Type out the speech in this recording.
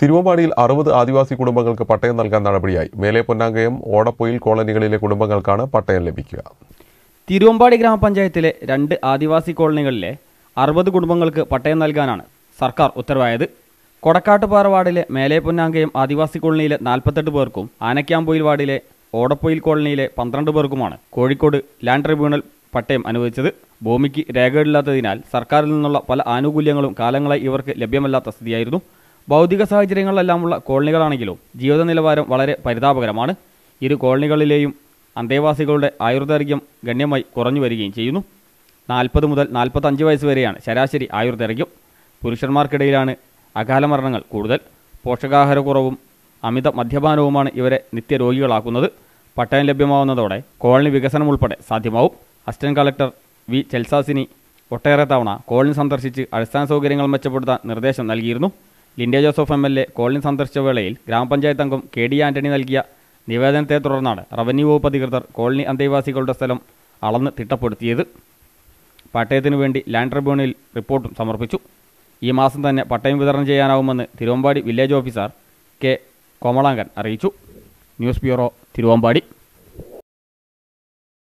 തിരുവമ്പാടിയിൽ അറുപത് ആദിവാസി കുടുംബങ്ങൾക്ക് പട്ടയം നൽകാൻ നടപടിയായി മേലെ പൊന്നാങ്കയം ഓടപ്പൊയിൽ കോളനികളിലെ കുടുംബങ്ങൾക്കാണ് പട്ടയം ലഭിക്കുക തിരുവമ്പാടി ഗ്രാമപഞ്ചായത്തിലെ രണ്ട് ആദിവാസി കോളനികളിലെ അറുപത് കുടുംബങ്ങൾക്ക് പട്ടയം നൽകാനാണ് സർക്കാർ ഉത്തരവായത് കൊടക്കാട്ടുപാറ വാർഡിലെ മേലെ പൊന്നാങ്കയം ആദിവാസി കോളനിയിലെ നാൽപ്പത്തെട്ട് പേർക്കും ആനക്കാമ്പൊയിൽ വാർഡിലെ ഓടപ്പൊയിൽ കോളനിയിലെ പന്ത്രണ്ട് പേർക്കുമാണ് കോഴിക്കോട് ലാൻഡ് ട്രിബ്യൂണൽ പട്ടയം അനുവദിച്ചത് ഭൂമിക്ക് രേഖകളില്ലാത്തതിനാൽ സർക്കാരിൽ നിന്നുള്ള പല ആനുകൂല്യങ്ങളും കാലങ്ങളായി ഇവർക്ക് ലഭ്യമല്ലാത്ത സ്ഥിതിയായിരുന്നു ഭൗതിക സാഹചര്യങ്ങളിലെല്ലാമുള്ള കോളനികളാണെങ്കിലും ജീവിത നിലവാരം വളരെ പരിതാപകരമാണ് ഇരു കോളനികളിലെയും അന്തേവാസികളുടെ ആയുർദൈർഘ്യം ഗണ്യമായി കുറഞ്ഞു വരികയും ചെയ്യുന്നു നാൽപ്പത് മുതൽ നാൽപ്പത്തഞ്ച് വയസ്സ് വരെയാണ് ശരാശരി ആയുർദൈർഘ്യം പുരുഷന്മാർക്കിടയിലാണ് അകാല മരണങ്ങൾ കൂടുതൽ പോഷകാഹാരക്കുറവും അമിത മദ്യപാനവുമാണ് ഇവരെ നിത്യരോഗികളാക്കുന്നത് പട്ടയം ലഭ്യമാവുന്നതോടെ കോളനി വികസനം ഉൾപ്പെടെ സാധ്യമാവും അസിസ്റ്റന്റ് കളക്ടർ വി ചെൽസാസിനി ഒട്ടേറെ തവണ കോളനി സന്ദർശിച്ച് അടിസ്ഥാന സൗകര്യങ്ങൾ മെച്ചപ്പെടുത്താൻ നിർദ്ദേശം നൽകിയിരുന്നു Linto Joseph M L A colony സന്ദർശിച്ച വേളയിൽ ഗ്രാമപഞ്ചായത്ത് അംഗം കെ ഡി ആന്റണി നൽകിയ നിവേദനത്തെ തുടർന്നാണ് റവന്യൂ വകുപ്പ് അധികൃതർ കോളനി അന്തേവാസികളുടെ സ്ഥലം അളന്ന് തിട്ടപ്പെടുത്തിയത് പട്ടയത്തിനു വേണ്ടി ലാൻഡ് ട്രിബ്യൂണലിൽ റിപ്പോർട്ടും സമർപ്പിച്ചു ഈ മാസം തന്നെ പട്ടയം വിതരണം ചെയ്യാനാവുമെന്ന് Thiruvambady village officer K Komalankan അറിയിച്ചു ന്യൂസ് ബ്യൂറോ തിരുവമ്പാടി